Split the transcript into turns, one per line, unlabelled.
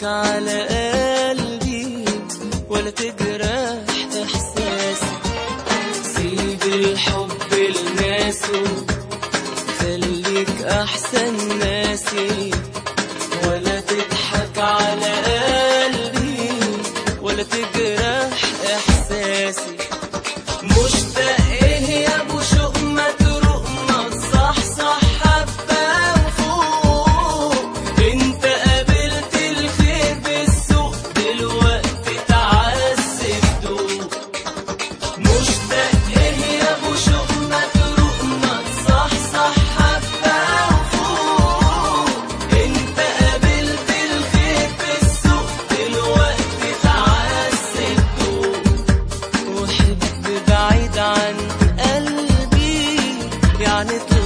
على قلبي ولا تجرح احساسي سيب الحب لناسه خليك احسن ناسي ولا تضحك على قلبي ولا تجرح احساسي مشتاق ايه يا ابو شوق ما تروق ما تصحصح حبه وفوق انت قابلت الخير بالسوق دلوقتي تعذب دوق مشتاق ايه يا ابو شوق ما تروق ما تصحصح حبه وفوق انت قابلت الخير بالسوق دلوقتي تعذب دوق وحب بعيد عن قلبي يعني طلع